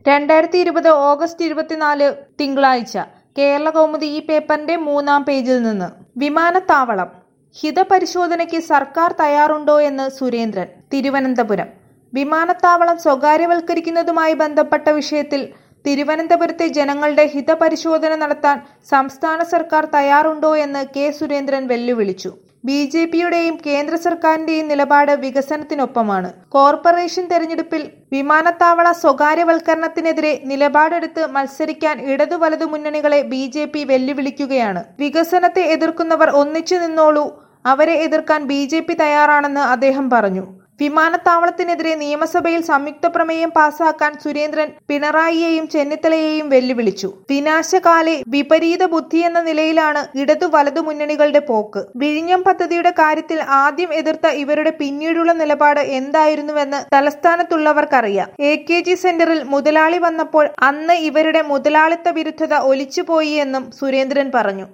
രണ്ടായിരത്തി ഇരുപത് ഓഗസ്റ്റ് ഇരുപത്തിനാല് തിങ്കളാഴ്ച കേരള കൗമുദി ഈ പേപ്പറിന്റെ മൂന്നാം പേജിൽ നിന്ന് വിമാനത്താവളം ഹിതപരിശോധനയ്ക്ക് സർക്കാർ തയ്യാറുണ്ടോ എന്ന് സുരേന്ദ്രൻ തിരുവനന്തപുരം വിമാനത്താവളം സ്വകാര്യവൽക്കരിക്കുന്നതുമായി ബന്ധപ്പെട്ട വിഷയത്തിൽ തിരുവനന്തപുരത്തെ ജനങ്ങളുടെ ഹിതപരിശോധന നടത്താൻ സംസ്ഥാന സർക്കാർ തയ്യാറുണ്ടോ എന്ന് കെ സുരേന്ദ്രൻ വെല്ലുവിളിച്ചു ബി ജെ പിയുടെയും കേന്ദ്ര സർക്കാരിന്റെയും നിലപാട് വികസനത്തിനൊപ്പമാണ് കോർപ്പറേഷൻ തെരഞ്ഞെടുപ്പിൽ വിമാനത്താവള സ്വകാര്യവൽക്കരണത്തിനെതിരെ നിലപാടെടുത്ത് മത്സരിക്കാൻ ഇടതു വലതു മുന്നണികളെ ബി ജെ പി വെല്ലുവിളിക്കുകയാണ് വികസനത്തെ എതിർക്കുന്നവർ ഒന്നിച്ചു നിന്നോളൂ അവരെ എതിർക്കാൻ ബി ജെ പി തയ്യാറാണെന്ന് അദ്ദേഹം പറഞ്ഞു വിമാനത്താവളത്തിനെതിരെ നിയമസഭയിൽ സംയുക്ത പ്രമേയം പാസാക്കാൻ സുരേന്ദ്രൻ പിണറായിയെയും ചെന്നിത്തലയെയും വെല്ലുവിളിച്ചു വിനാശകാലെ വിപരീത ബുദ്ധി എന്ന നിലയിലാണ് ഇടതു വലതു മുന്നണികളുടെ പോക്ക് വിഴിഞ്ഞം പദ്ധതിയുടെ കാര്യത്തിൽ ആദ്യം എതിർത്ത ഇവരുടെ പിന്നീടുള്ള നിലപാട് എന്തായിരുന്നുവെന്ന് തലസ്ഥാനത്തുള്ളവർക്കറിയാം എ കെ ജി സെന്ററിൽ മുതലാളി വന്നപ്പോൾ അന്ന് ഇവരുടെ മുതലാളിത്ത വിരുദ്ധത ഒലിച്ചുപോയി എന്നും സുരേന്ദ്രൻ പറഞ്ഞു